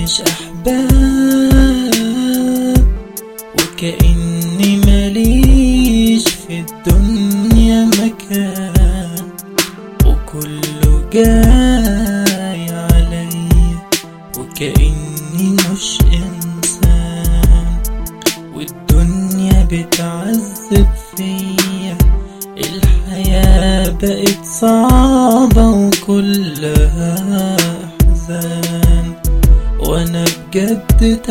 مفيش أحباب وكأني ماليش في الدنيا مكان وكله جاي عليا وكأني مش إنسان والدنيا بتعذب فيا الحياة بقت صعبة وكلها أحزان وأنا بجد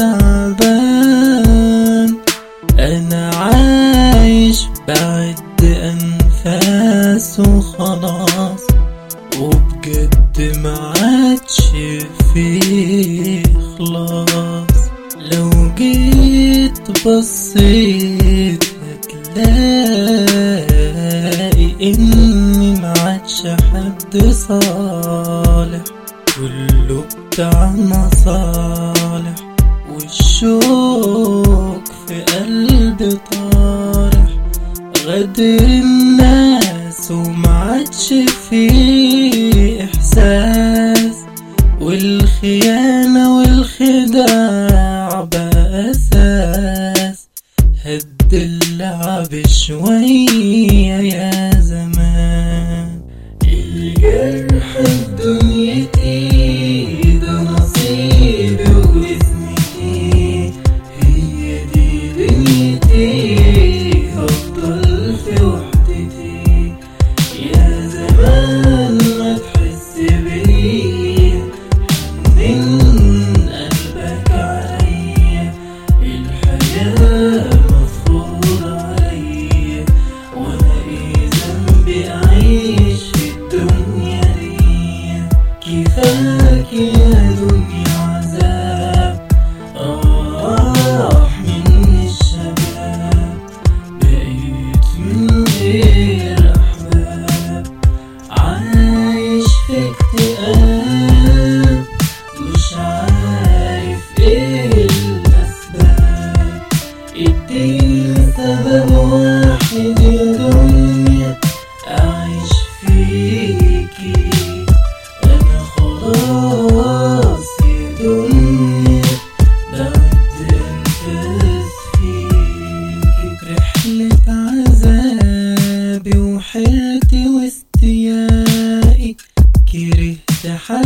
تعبان أنا عايش بعد أنفاس وخلاص وبجد معادش فيه خلاص لو جيت بصيت هتلاقي إني معادش حد صالح كله بتاع مصالح والشوق في قلبي طارح غدر الناس ومعادش فيه إحساس والخيانة والخداع بقى أساس هد اللعب شوية يا زمان الجرح في دنيتي ده نصيبي واسمتي هي دي دنيتي هفضل في وحدتي يا زمان ما تحس بيا من قلبك عليا الحياة مفروضة عليا وانا ايه ذنبي اعيش في الدنيا دي كفاك يا دنيا عذاب راح مني الشباب بقيت من غير احباب عايش في اكتئاب مش عارف ايه الاسباب اديني سبب واحد يا دنيا اعيش فيكي انا خلاص يا دنيا بعد انفاس فيكي رحلة عذابي وحيرتي واستيائي كرهت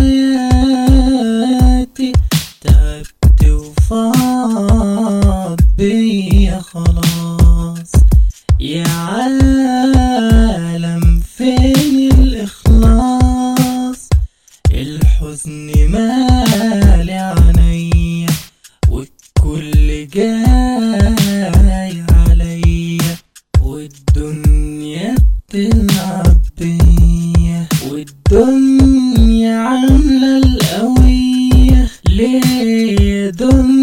حياتي تعبت وفاض بيا خلاص يا عالم فين الإخلاص الحزن مالي عينيا والكل جاي عليا والدنيا بتلعب بيا والدنيا عاملة القوية ليه يا دنيا